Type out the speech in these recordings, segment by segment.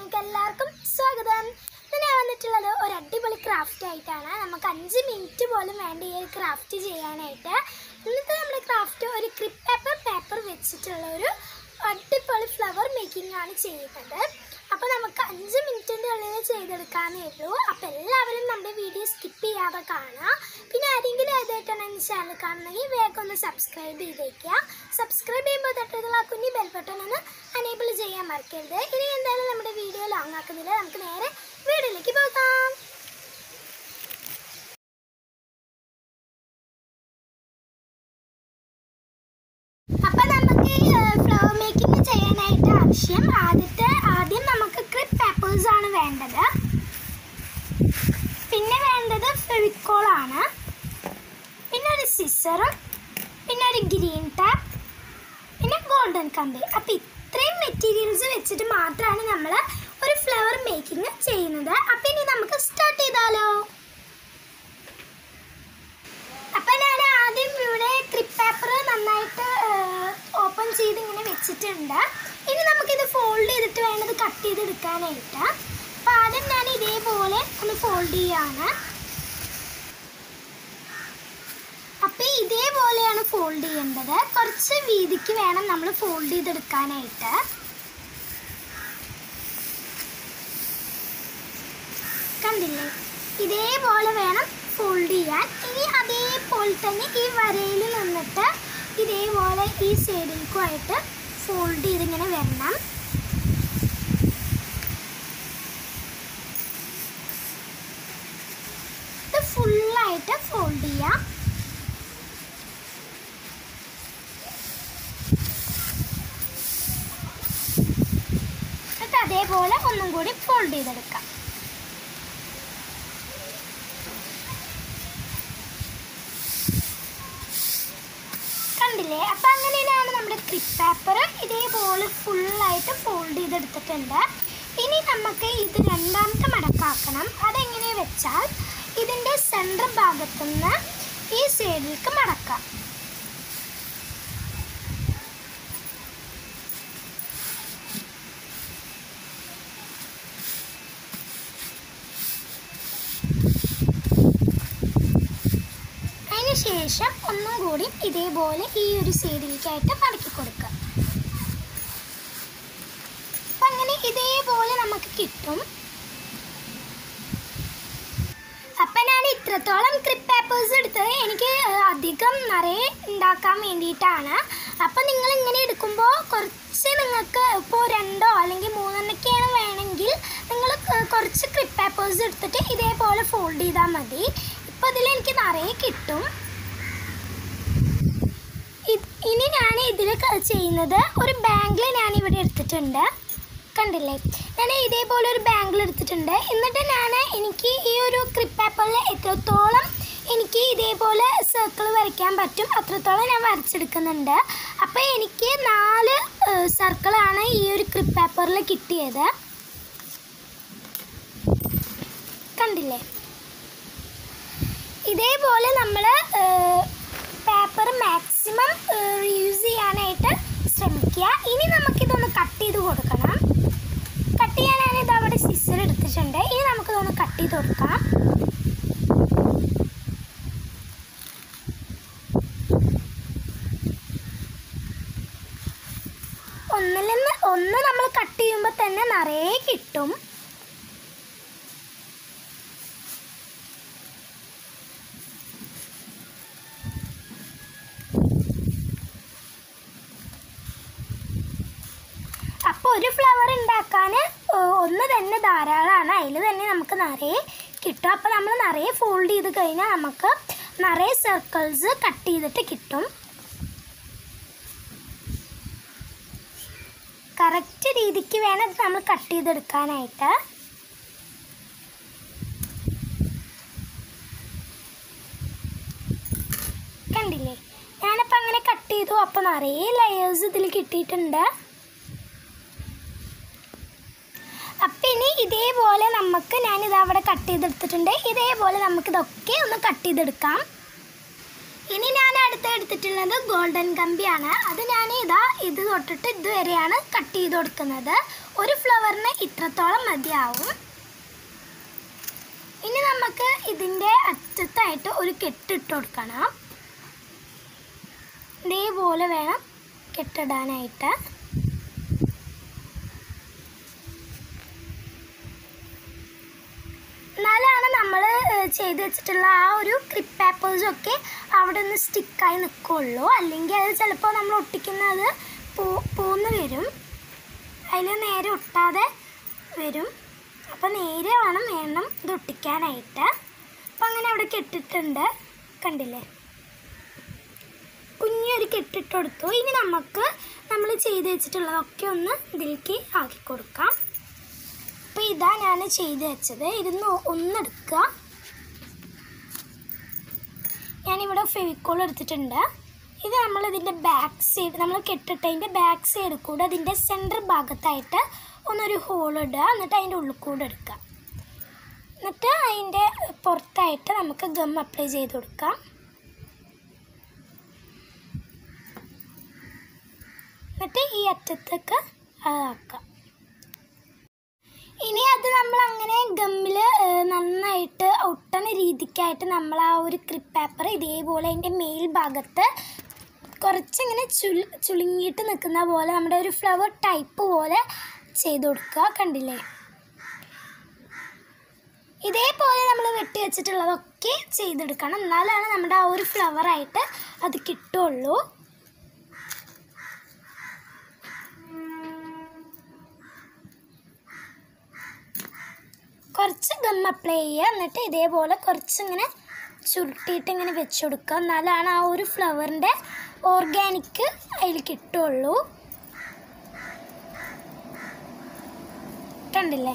ചാനലിലേക്ക് എല്ലാവർക്കും സ്വാഗതം ഇന്ന് ഞാൻ വന്നിട്ടുള്ളത് ഒരു അടിപൊളി ക്രാഫ്റ്റ് ആയിട്ടാണ് നമുക്ക് അഞ്ച് മിനിറ്റ് പോലും വേണ്ട ഈ ഒരു ക്രാഫ്റ്റ് ചെയ്യാനായിട്ട് ഇന്നത്തെ നമ്മുടെ ക്രാഫ്റ്റ് ഒരു ക്രിപ്പ് പേപ്പർ പേപ്പർ വെച്ചിട്ടുള്ള ഒരു അടിപൊളി ഫ്ലവർ മേക്കിംഗ് ആണ് ചെയ്യുന്നത് അപ്പോൾ നമുക്ക് അഞ്ച് മിനിറ്റിൻ്റെ ഉള്ളിൽ ചെയ്തെടുക്കാനേ ഉള്ളൂ അപ്പോൾ എല്ലാവരും നമ്മുടെ വീഡിയോ സ്കിപ്പ് ചെയ്യാതെ കാണുക പിന്നെ ആരെങ്കിലും ആദ്യമായിട്ടാണ് എൻ്റെ ചാനൽ കാണുന്നെങ്കിൽ വേഗം ഒന്ന് സബ്സ്ക്രൈബ് ചെയ്തേക്കുക സബ്സ്ക്രൈബ് ചെയ്യുമ്പോൾ തൊട്ടുള്ള ആ കുഞ്ഞി ബെൽ ബട്ടൺ ഒന്ന് അനേബിൾ ചെയ്യാൻ മറക്കരുത് ഇനി എന്തായാലും നമ്മുടെ വീഡിയോ ലോങ് ആക്കുന്നില്ല നമുക്ക് നേരെ വീഡിയോയിലേക്ക് പോകാം അപ്പൊ നമുക്ക് ഫ്ലവർ മേക്കിംഗ് ചെയ്യാനായിട്ട് ആവശ്യം ആദ്യത്തെ ആദ്യം നമുക്ക് ക്രിപ്പ് പേപ്പേഴ്സ് ആണ് വേണ്ടത് പിന്നെ വേണ്ടത് ഫെവിക്കോൾ ആണ് പിന്നെ ഒരു സിസറും പിന്നെ ഒരു ഗ്രീൻ ടാപ്പ് പിന്നെ ഗോൾഡൻ കമ്പി അപ്പൊ ഇത്രയും മെറ്റീരിയൽസ് വെച്ചിട്ട് മാത്രമാണ് നമ്മൾ ഒരു ഫ്ലവർ മേക്കിംഗ് ചെയ്യുന്നത് അപ്പൊ ഇനി നമുക്ക് സ്റ്റാർട്ട് ചെയ്താലോ അപ്പൊ ഞാൻ ആദ്യം ഇവിടെ ക്രിപ്പ് പേപ്പർ നന്നായിട്ട് ഓപ്പൺ ചെയ്ത് ഇങ്ങനെ വെച്ചിട്ടുണ്ട് ഇനി നമുക്കിത് ഫോൾഡ് ചെയ്തിട്ട് വേണ്ടത് കട്ട് ചെയ്തെടുക്കാനായിട്ട് അപ്പൊ ആദ്യം ഞാൻ ഇതേപോലെ ഒന്ന് ഫോൾഡ് ചെയ്യാണ് അപ്പൊ ഇതേപോലെയാണ് ഫോൾഡ് ചെയ്യേണ്ടത് കുറച്ച് വീതിക്ക് വേണം നമ്മൾ ഫോൾഡ് ചെയ്തെടുക്കാനായിട്ട് കണ്ടില്ലേ ഇതേപോലെ വേണം ഫോൾഡ് ചെയ്യാൻ ഇനി അതേപോലെ തന്നെ ഈ വരയിൽ നിന്നിട്ട് ഇതേപോലെ ഈ സൈഡിലേക്കുമായിട്ട് ഫോൾഡ് ചെയ്തിങ്ങനെ വരണം ഇത് ഫുള്ളായിട്ട് ഫോൾഡ് ചെയ്യാം എന്നിട്ട് അതേപോലെ ഒന്നും കൂടി ഫോൾഡ് ചെയ്തെടുക്കാം കണ്ടില്ലേ അപ്പം അങ്ങനെയാണ് നമ്മുടെ ക്രിപ്പ് പേപ്പർ ഇതേപോലെ ഫുള്ളായിട്ട് ഫോൾഡ് ചെയ്തെടുത്തിട്ടുണ്ട് ഇനി നമുക്ക് ഇത് രണ്ടാമത്തെ മടക്കാക്കണം അതെങ്ങനെ വെച്ചാൽ ഇതിൻ്റെ സെൻറ്റർ ഭാഗത്തുനിന്ന് ഈ സൈഡിലേക്ക് മടക്കാം അതിന് ശേഷം ഒന്നും കൂടി ഇതേപോലെ ഈ ഒരു സൈഡിലേക്കായിട്ട് മടക്കി കൊടുക്കുക അപ്പം അങ്ങനെ ഇതേപോലെ നമുക്ക് കിട്ടും അപ്പം ഞാൻ ഇത്രത്തോളം ക്രിപ്പ് പേപ്പേഴ്സ് എടുത്തത് എനിക്ക് ഏഹ്, അധികം നിറയെ ഉണ്ടാക്കാൻ വേണ്ടിയിട്ടാണ് അപ്പം നിങ്ങൾ ഇങ്ങനെ എടുക്കുമ്പോൾ കുറച്ച് നിങ്ങൾക്ക് ഇപ്പോൾ രണ്ടോ അല്ലെങ്കിൽ മൂന്നെണ്ണൊക്കെയാണ് വേണമെങ്കിൽ നിങ്ങൾ കുറച്ച് ക്രിപ്പ് പേപ്പേഴ്സ് എടുത്തിട്ട് ഇതേപോലെ ഫോൾഡ് ചെയ്താൽ മതി ഇപ്പോൾ ഇതിൽ എനിക്ക് നിറയെ കിട്ടും ഇത് ഇനി ഞാൻ ഇതിൽ ചെയ്യുന്നത് ഒരു ബാങ്കിൾ ഞാൻ ഇവിടെ എടുത്തിട്ടുണ്ട് കണ്ടില്ലേ ഞാൻ ഇതേപോലെ ഒരു ബാങ്കിൾ എടുത്തിട്ടുണ്ട് എന്നിട്ട് ഞാൻ എനിക്ക് ഈ ഒരു ക്രിപ്പ് പേപ്പറിൽ എത്രത്തോളം എനിക്ക് ഇതേപോലെ സർക്കിൾ വരയ്ക്കാൻ പറ്റും അത്രത്തോളം ഞാൻ വരച്ചെടുക്കുന്നുണ്ട് അപ്പോൾ എനിക്ക് നാല് സർക്കിളാണ് ഈ ഒരു ക്രിപ്പ് പേപ്പറിൽ കിട്ടിയത് കണ്ടില്ലേ ഇതേപോലെ നമ്മൾ പേപ്പർ മാക്സിമം റീയൂസ് ചെയ്യാനായിട്ട് ശ്രമിക്കുക ഇനി നമുക്കിതൊന്ന് കട്ട് ചെയ്ത് കൊടുക്കണം കട്ട് ചെയ്യാൻ ഞാനിത് അവിടെ സിസർ എടുത്തിട്ടുണ്ട് ഇനി നമുക്കിതൊന്ന് കട്ട് ചെയ്ത് കൊടുക്കാം ഒന്നിൽ നിന്ന് ഒന്ന് നമ്മൾ കട്ട് ചെയ്യുമ്പോൾ തന്നെ നിറയെ കിട്ടും അപ്പോൾ ഒരു ഫ്ലവർ ഉണ്ടാക്കാൻ ഒന്ന് തന്നെ ധാരാളമാണ് അതിൽ തന്നെ നമുക്ക് നിറയെ കിട്ടും അപ്പോൾ നമ്മൾ നിറയെ ഫോൾഡ് ചെയ്ത് കഴിഞ്ഞാൽ നമുക്ക് നിറയെ സർക്കിൾസ് കട്ട് ചെയ്തിട്ട് കിട്ടും കറക്റ്റ് രീതിക്ക് വേണം ഇത് നമ്മൾ കട്ട് ചെയ്തെടുക്കാനായിട്ട് കണ്ടില്ലേ ഞാനപ്പോൾ അങ്ങനെ കട്ട് ചെയ്തു അപ്പോൾ നിറയെ ലെയേഴ്സ് ഇതിൽ കിട്ടിയിട്ടുണ്ട് അപ്പം ഇനി ഇതേപോലെ നമുക്ക് ഞാനിത് അവിടെ കട്ട് ചെയ്തെടുത്തിട്ടുണ്ട് ഇതേപോലെ നമുക്ക് ഇതൊക്കെ ഒന്ന് കട്ട് ചെയ്തെടുക്കാം ഇനി ഞാൻ അടുത്ത് എടുത്തിട്ടുള്ളത് ഗോൾഡൻ കമ്പിയാണ് അത് ഞാൻ ഇതാ ഇത് തൊട്ടിട്ട് ഇതുവരെയാണ് കട്ട് ചെയ്ത് കൊടുക്കുന്നത് ഒരു ഫ്ലവറിന് ഇത്രത്തോളം മതിയാവും ഇനി നമുക്ക് ഇതിൻ്റെ അറ്റത്തായിട്ട് ഒരു കെട്ടിട്ട് കൊടുക്കണം ഇതേപോലെ വേണം കെട്ടിടാനായിട്ട് എന്നാലാണ് നമ്മൾ ചെയ്ത് വെച്ചിട്ടുള്ള ആ ഒരു ക്രിപ്പ് പേപ്പേഴ്സൊക്കെ അവിടെ നിന്ന് സ്റ്റിക്കായി നിൽക്കുള്ളൂ അല്ലെങ്കിൽ അത് ചിലപ്പോൾ നമ്മൾ ഒട്ടിക്കുന്നത് പോ പോന്ന് വരും അതിൽ നേരെ ഒട്ടാതെ വരും അപ്പോൾ നേരെ വേണം വേണം ഇത് ഒട്ടിക്കാനായിട്ട് അപ്പം അങ്ങനെ അവിടെ കെട്ടിട്ടുണ്ട് കണ്ടില്ലേ കുഞ്ഞൊരു കെട്ടിട്ട് കൊടുത്തു ഇനി നമുക്ക് നമ്മൾ ചെയ്ത് വെച്ചിട്ടുള്ളതൊക്കെ ഒന്ന് ഇതിലേക്ക് ആക്കി കൊടുക്കാം അപ്പോൾ ഇതാ ഞാൻ ചെയ്ത് വെച്ചത് ഇരുന്ന് ഒന്നെടുക്കുക ഞാനിവിടെ ഫെവിക്കോൾ എടുത്തിട്ടുണ്ട് ഇത് നമ്മൾ ഇതിൻ്റെ ബാക്ക് സൈഡ് നമ്മൾ കെട്ടിട്ടതിൻ്റെ ബാക്ക് സൈഡ് കൂടെ അതിൻ്റെ സെൻറ്റർ ഭാഗത്തായിട്ട് ഒന്നൊരു ഹോൾ ഇടുക എന്നിട്ട് അതിൻ്റെ ഉള്ളിൽ കൂടെ എടുക്കുക എന്നിട്ട് അതിൻ്റെ പുറത്തായിട്ട് നമുക്ക് ഗം അപ്ലൈ ചെയ്ത് കൊടുക്കാം എന്നിട്ട് ഈ അറ്റത്തേക്ക് അതാക്കാം ഇനി അത് നമ്മൾ അങ്ങനെ ഗമ്മിൽ നന്നായിട്ട് ഒട്ടണ രീതിക്കായിട്ട് നമ്മൾ ആ ഒരു ക്രിപ്പ് പേപ്പർ ഇതേപോലെ അതിൻ്റെ മേൽഭാഗത്ത് കുറച്ചിങ്ങനെ ചുളി ചുളുങ്ങിയിട്ട് നിൽക്കുന്ന പോലെ നമ്മുടെ ഒരു ഫ്ലവർ ടൈപ്പ് പോലെ ചെയ്ത് കൊടുക്കുക കണ്ടില്ലേ ഇതേപോലെ നമ്മൾ വെട്ടി വെച്ചിട്ടുള്ളതൊക്കെ ചെയ്തെടുക്കണം എന്നാലാണ് നമ്മുടെ ആ ഒരു ഫ്ലവറായിട്ട് അത് കിട്ടുള്ളൂ കുറച്ച് ഗം അപ്ലൈ ചെയ്യുക എന്നിട്ട് ഇതേപോലെ കുറച്ചിങ്ങനെ ചുരുട്ടിയിട്ട് ഇങ്ങനെ വെച്ച് കൊടുക്കുക എന്നാലാണ് ആ ഒരു ഫ്ലവറിൻ്റെ ഓർഗാനിക് അതിൽ കിട്ടുള്ളൂ കണ്ടില്ലേ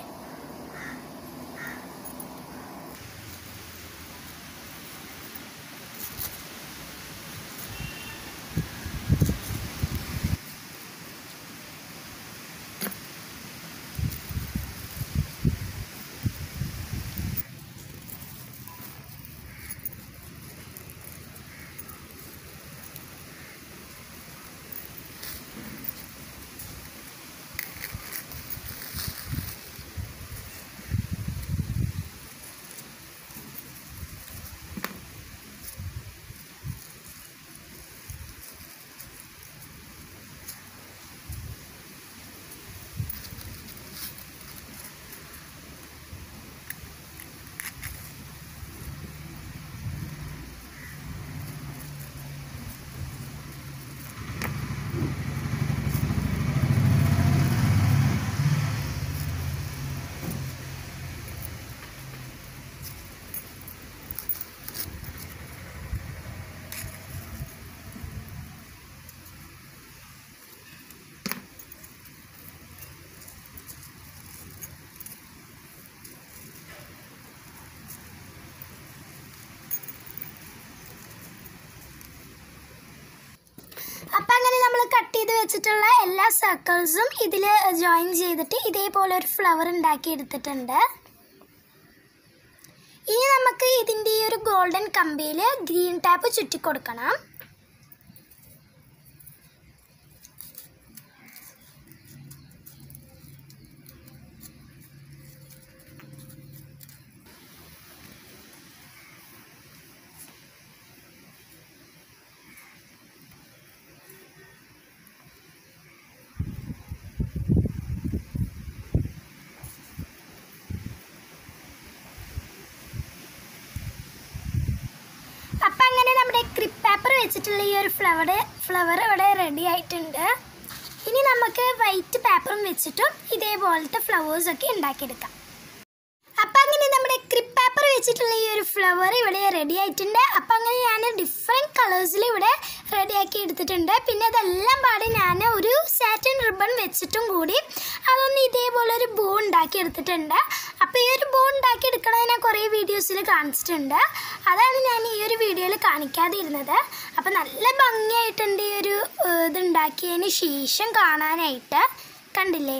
അപ്പം അങ്ങനെ നമ്മൾ കട്ട് ചെയ്ത് വെച്ചിട്ടുള്ള എല്ലാ സർക്കിൾസും ഇതിൽ ജോയിൻ ചെയ്തിട്ട് ഇതേപോലെ ഒരു ഫ്ലവർ ഉണ്ടാക്കി എടുത്തിട്ടുണ്ട് ഇനി നമുക്ക് ഇതിൻ്റെ ഈ ഒരു ഗോൾഡൻ കമ്പിയിൽ ഗ്രീൻ ടാപ്പ് ചുറ്റി കൊടുക്കണം അപ്പം അങ്ങനെ നമ്മുടെ ക്രിപ്പ് പേപ്പർ വെച്ചിട്ടുള്ള ഈ ഒരു ഫ്ലവർ ഫ്ലവർ ഇവിടെ റെഡി ആയിട്ടുണ്ട് ഇനി നമുക്ക് വൈറ്റ് പേപ്പറും വെച്ചിട്ടും ഇതേപോലത്തെ ഫ്ലവേഴ്സ് ഒക്കെ ഉണ്ടാക്കിയെടുക്കാം അപ്പം അങ്ങനെ നമ്മുടെ ക്രിപ്പ് പേപ്പർ വെച്ചിട്ടുള്ള ഈ ഒരു ഫ്ലവർ ഇവിടെ റെഡി ആയിട്ടുണ്ട് അപ്പം അങ്ങനെ ഞാൻ ഡിഫറെൻറ്റ് കളേഴ്സിൽ ഇവിടെ റെഡി ആക്കി എടുത്തിട്ടുണ്ട് പിന്നെ അതെല്ലാം പാടെ ഞാൻ ഒരു സാറ്റിൻ റിബൺ വെച്ചിട്ടും കൂടി അതൊന്ന് ഇതേപോലെ ഒരു ബോ ഉണ്ടാക്കി എടുത്തിട്ടുണ്ട് അപ്പോൾ ഈ ഒരു ബോ ഉണ്ടാക്കി എടുക്കണത് ഞാൻ കുറേ വീഡിയോസിൽ കാണിച്ചിട്ടുണ്ട് അതാണ് ഞാൻ ഈ ഒരു വീഡിയോയിൽ കാണിക്കാതിരുന്നത് അപ്പോൾ നല്ല ഭംഗിയായിട്ടുണ്ട് ഈ ഒരു ഏഹ്, ഇത് ഉണ്ടാക്കിയതിന് ശേഷം കാണാനായിട്ട് കണ്ടില്ലേ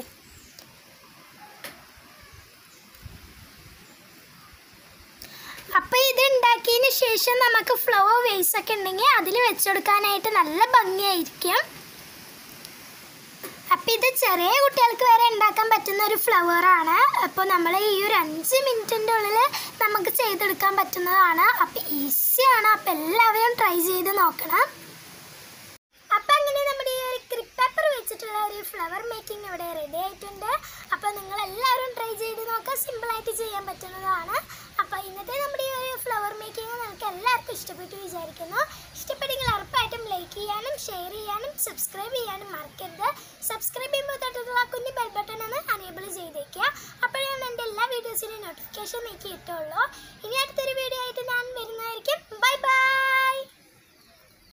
അപ്പോൾ ഇത് ഉണ്ടാക്കിയതിന് ശേഷം നമുക്ക് ഫ്ലവർ വേസ് ഒക്കെ ഉണ്ടെങ്കിൽ അതിൽ വെച്ചെടുക്കാനായിട്ട് നല്ല ഭംഗിയായിരിക്കും അപ്പം അപ്പം ഇത് ചെറിയ കുട്ടികൾക്ക് വരെ ഉണ്ടാക്കാൻ പറ്റുന്ന ഒരു ഫ്ലവർ ആണ് അപ്പോൾ നമ്മൾ ഈ ഒരു അഞ്ച് മിനിറ്റിൻ്റെ ഉള്ളിൽ നമുക്ക് ചെയ്തെടുക്കാൻ പറ്റുന്നതാണ് അപ്പം ഈസിയാണ് അപ്പം എല്ലാവരും ട്രൈ ചെയ്ത് നോക്കണം അപ്പം അങ്ങനെ നമ്മുടെ ഈ ഒരു ക്രിപ്പ് പേപ്പർ വെച്ചിട്ടുള്ള ഒരു ഫ്ലവർ മേക്കിംഗ് ഇവിടെ റെഡി ആയിട്ടുണ്ട് അപ്പോൾ നിങ്ങൾ എല്ലാവരും ട്രൈ ചെയ്ത് നോക്കാം സിമ്പിളായിട്ട് ചെയ്യാൻ പറ്റുന്നതാണ് അപ്പോൾ ഇന്നത്തെ നമ്മുടെ ഈ ഒരു ഫ്ലവർ മേക്കിംഗ് നിങ്ങൾക്ക് എല്ലാവർക്കും ഇഷ്ടപ്പെട്ടു വിചാരിക്കുന്നു ഇഷ്ടപ്പെട്ടെങ്കിൽ ഉറപ്പായിട്ടും ലൈക്ക് ചെയ്യാനും ഷെയർ ചെയ്യാനും സബ്സ്ക്രൈബ് ചെയ്യാനും മറക്കരുത് സബ്സ്ക്രൈബ് ചെയ്യുമ്പോൾ തൊട്ടുള്ള കുഞ്ഞ് ബെൽ ബട്ടൺ ഒന്ന് അനേബിൾ ചെയ്തേക്കുക അപ്പോഴാണ് എൻ്റെ എല്ലാ വീഡിയോസിനും നോട്ടിഫിക്കേഷൻ എനിക്ക് കിട്ടുള്ളൂ ഇനി അടുത്തൊരു വീഡിയോ ആയിട്ട്